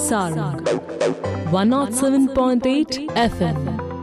Sarang 107.8 FM.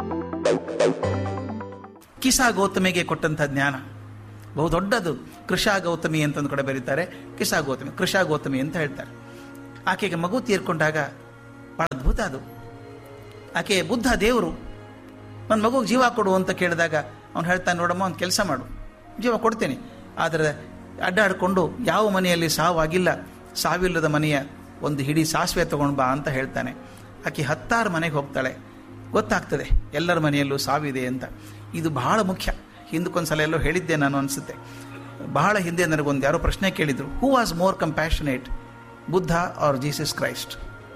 ಕಿಸಾ ಗೌತಮಿಗೆ ಕೊಟ್ಟಂಥ ಜ್ಞಾನ ಬಹು ದೊಡ್ಡದು ಕೃಷಾ ಗೌತಮಿ ಅಂತಂದು ಕೂಡ ಬರೀತಾರೆ ಕಿಸಾ ಗೌತಮಿ ಕೃಷಾ ಗೌತಮಿ ಅಂತ ಹೇಳ್ತಾರೆ ಆಕೆಗೆ ಮಗು ತೀರ್ಕೊಂಡಾಗ ಬಹಳ ಅದ್ಭುತ ಅದು ಆಕೆ ಬುದ್ಧ ದೇವರು ನನ್ನ ಮಗುಗೆ ಜೀವ ಕೊಡು ಅಂತ ಕೇಳಿದಾಗ ಅವ್ನು ಹೇಳ್ತಾನೆ ನೋಡಮ್ಮ ಒಂದು ಕೆಲಸ ಮಾಡು ಜೀವ ಕೊಡ್ತೇನೆ ಆದರೆ ಅಡ್ಡಾಡಿಕೊಂಡು ಯಾವ ಮನೆಯಲ್ಲಿ ಸಾವಾಗಿಲ್ಲ ಸಾವಿಲ್ಲದ ಮನೆಯ ಒಂದು ಹಿಡಿ ಸಾಸಿವೆ ತಗೊಂಡು ಬಾ ಅಂತ ಹೇಳ್ತಾನೆ ಆಕೆ ಹತ್ತಾರು ಮನೆಗೆ ಹೋಗ್ತಾಳೆ ಗೊತ್ತಾಗ್ತದೆ ಎಲ್ಲರ ಮನೆಯಲ್ಲೂ ಸಾವಿದೆ ಅಂತ ಇದು ಬಹಳ ಮುಖ್ಯ ಹಿಂದಕ್ಕೊಂದ್ಸಲ ಎಲ್ಲೋ ಹೇಳಿದ್ದೆ ನಾನು ಅನಿಸುತ್ತೆ ಬಹಳ ಹಿಂದೆ ನನಗೊಂದು ಯಾರೋ ಪ್ರಶ್ನೆ ಕೇಳಿದರು who was more compassionate Buddha or Jesus Christ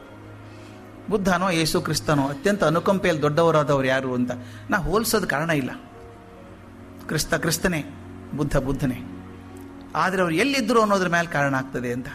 ಬುದ್ಧನೋ ಯೇಸು ಕ್ರಿಸ್ತನೋ ಅತ್ಯಂತ ಅನುಕಂಪೆಯಲ್ಲಿ ದೊಡ್ಡವರಾದವರು ಯಾರು ಅಂತ ನಾ ಹೋಲಿಸೋದು ಕಾರಣ ಇಲ್ಲ ಕ್ರಿಸ್ತ ಕ್ರಿಸ್ತನೇ ಬುದ್ಧ ಬುದ್ಧನೇ ಆದರೆ ಅವ್ರು ಎಲ್ಲಿದ್ದರು ಅನ್ನೋದ್ರ ಮೇಲೆ ಕಾರಣ ಆಗ್ತದೆ ಅಂತ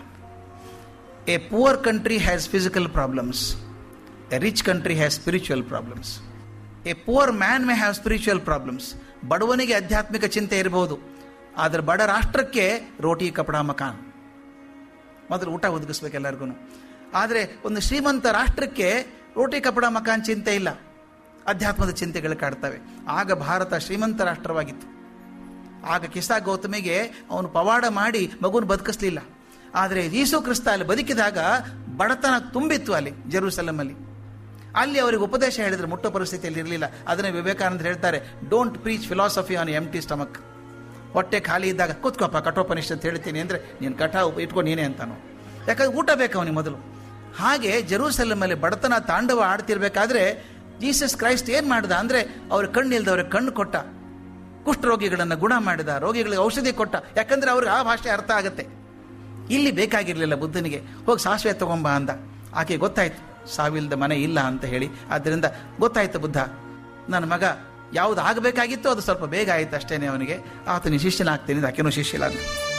a poor country has physical problems a rich country has spiritual problems a poor man may have spiritual problems ಬಡವನಿಗೆ ಆಧ್ಯಾತ್ಮಿಕ ಚಿಂತೆ ಇರಬಹುದು ಆದರೆ ಬಡ ರಾಷ್ಟ್ರಕ್ಕೆ ರೋಟಿ ಕಪಡ ಮಕಾನ್ ಮೊದಲು ಊಟ ಒದಗಿಸ್ಬೇಕು ಎಲ್ಲರಿಗೂ ಆದರೆ ಒಂದು ಶ್ರೀಮಂತ ರಾಷ್ಟ್ರಕ್ಕೆ ರೋಟಿ ಕಪಡ ಮಕಾನ್ ಚಿಂತೆ ಇಲ್ಲ ಅಧ್ಯಾತ್ಮದ ಚಿಂತೆಗಳು ಕಾಡ್ತವೆ ಆಗ ಭಾರತ ಶ್ರೀಮಂತ ರಾಷ್ಟ್ರವಾಗಿತ್ತು ಆಗ ಕಿಸಾ ಗೌತಮಿಗೆ ಅವನು ಪವಾಡ ಮಾಡಿ ಮಗುನ ಬದುಕಿಸ್ಲಿಲ್ಲ ಆದರೆ ಯೀಸು ಕ್ರಿಸ್ತ ಅಲ್ಲಿ ಬದುಕಿದಾಗ ಬಡತನ ತುಂಬಿತ್ತು ಅಲ್ಲಿ ಜೆರೂಸಲಮಲ್ಲಿ ಅಲ್ಲಿ ಅವರಿಗೆ ಉಪದೇಶ ಹೇಳಿದ್ರೆ ಮುಟ್ಟೋ ಪರಿಸ್ಥಿತಿಯಲ್ಲಿ ಇರಲಿಲ್ಲ ಅದನ್ನೇ ವಿವೇಕಾನಂದ ಹೇಳ್ತಾರೆ don't preach philosophy on empty stomach ಹೊಟ್ಟೆ ಖಾಲಿ ಇದ್ದಾಗ ಕೂತ್ಕೋಪ ಕಠೋಪನಿಷತ್ ಅಂತ ಹೇಳ್ತೀನಿ ಅಂದರೆ ನೀನು ಕಠ ಇಟ್ಕೊಂಡು ನೀನೇ ಅಂತಾನು ಯಾಕಂದ್ರೆ ಊಟ ಬೇಕು ಅವನಿಗೆ ಮೊದಲು ಹಾಗೆ ಜೆರೂಸಲಮಲ್ಲಿ ಬಡತನ ತಾಂಡವ ಆಡ್ತಿರ್ಬೇಕಾದ್ರೆ ಜೀಸಸ್ ಕ್ರೈಸ್ಟ್ ಏನು ಮಾಡ್ದ ಅಂದರೆ ಅವ್ರ ಕಣ್ಣು ಇಲ್ದವ್ರಿಗೆ ಕಣ್ಣು ಕೊಟ್ಟ ಕುಷ್ಠರೋಗಿಗಳನ್ನು ಗುಣ ಮಾಡಿದ ರೋಗಿಗಳಿಗೆ ಔಷಧಿ ಕೊಟ್ಟ ಯಾಕಂದ್ರೆ ಅವ್ರಿಗೆ ಆ ಭಾಷೆ ಅರ್ಥ ಆಗುತ್ತೆ ಇಲ್ಲಿ ಬೇಕಾಗಿರಲಿಲ್ಲ ಬುದ್ಧನಿಗೆ ಹೋಗಿ ಸಾಸಿವೆ ತಗೊಂಬ ಅಂದ ಆಕೆ ಗೊತ್ತಾಯ್ತು ಸಾವಿಲ್ಲದ ಮನೆ ಇಲ್ಲ ಅಂತ ಹೇಳಿ ಆದ್ದರಿಂದ ಗೊತ್ತಾಯ್ತು ಬುದ್ಧ ನನ್ನ ಮಗ ಯಾವುದು ಆಗಬೇಕಾಗಿತ್ತು ಅದು ಸ್ವಲ್ಪ ಬೇಗ ಆಯ್ತು ಅಷ್ಟೇನೆ ಅವನಿಗೆ ಆತನ ಶಿಷ್ಯನಾಗ್ತೇನೆ ಆಕೆನೂ ಶಿಷ್ಯಲಾದ